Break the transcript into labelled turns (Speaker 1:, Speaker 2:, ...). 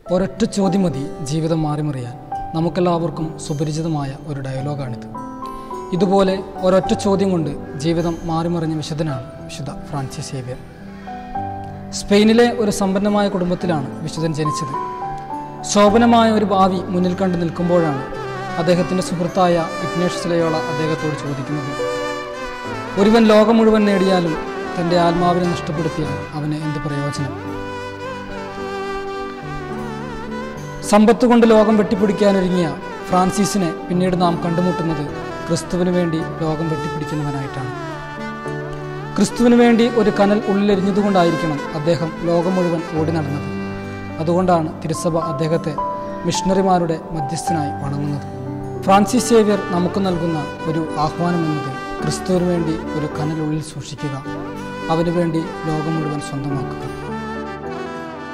Speaker 1: ഒരൊറ്റ ചോദ്യം മതി ജീവിതം മാറിമറിയാൻ നമുക്കെല്ലാവർക്കും സുപരിചിതമായ ഒരു ഡയലോഗാണിത് ഇതുപോലെ ഒരൊറ്റ ചോദ്യം കൊണ്ട് ജീവിതം മാറിമറിഞ്ഞ വിശുദ്ധനാണ് വിശുദ്ധ ഫ്രാൻസിസ് സേവ്യർ സ്പെയിനിലെ ഒരു സമ്പന്നമായ കുടുംബത്തിലാണ് വിശുദ്ധൻ ജനിച്ചത് ശോഭനമായ ഒരു ഭാവി മുന്നിൽ കണ്ടു നിൽക്കുമ്പോഴാണ് അദ്ദേഹത്തിൻ്റെ സുഹൃത്തായ ഇഗ്നേഷ്യസ് ലയോള അദ്ദേഹത്തോട് ചോദിക്കുന്നത് ഒരുവൻ ലോകം മുഴുവൻ നേടിയാലും തൻ്റെ ആത്മാവിനെ നഷ്ടപ്പെടുത്തിയാൽ അവന് എന്ത് പ്രയോജനം സമ്പത്ത് കൊണ്ട് ലോകം വെട്ടിപ്പിടിക്കാനൊരുങ്ങിയ ഫ്രാൻസിസിനെ പിന്നീട് നാം കണ്ടുമുട്ടുന്നത് ക്രിസ്തുവിന് വേണ്ടി ലോകം വെട്ടിപ്പിടിക്കുന്നവനായിട്ടാണ് ക്രിസ്തുവിന് വേണ്ടി ഒരു കനൽ ഉള്ളിലെരിഞ്ഞതുകൊണ്ടായിരിക്കണം അദ്ദേഹം ലോകം മുഴുവൻ ഓടി നടന്നത് അതുകൊണ്ടാണ് തിരുസഭ അദ്ദേഹത്തെ മിഷണറിമാരുടെ മധ്യസ്ഥനായി വണങ്ങുന്നത് ഫ്രാൻസിസ് സേവ്യർ നമുക്ക് നൽകുന്ന ഒരു ആഹ്വാനം എന്നത് ക്രിസ്തുവിന് വേണ്ടി ഒരു കനൽ ഉള്ളിൽ സൂക്ഷിക്കുക അവന് വേണ്ടി ലോകം മുഴുവൻ സ്വന്തമാക്കുക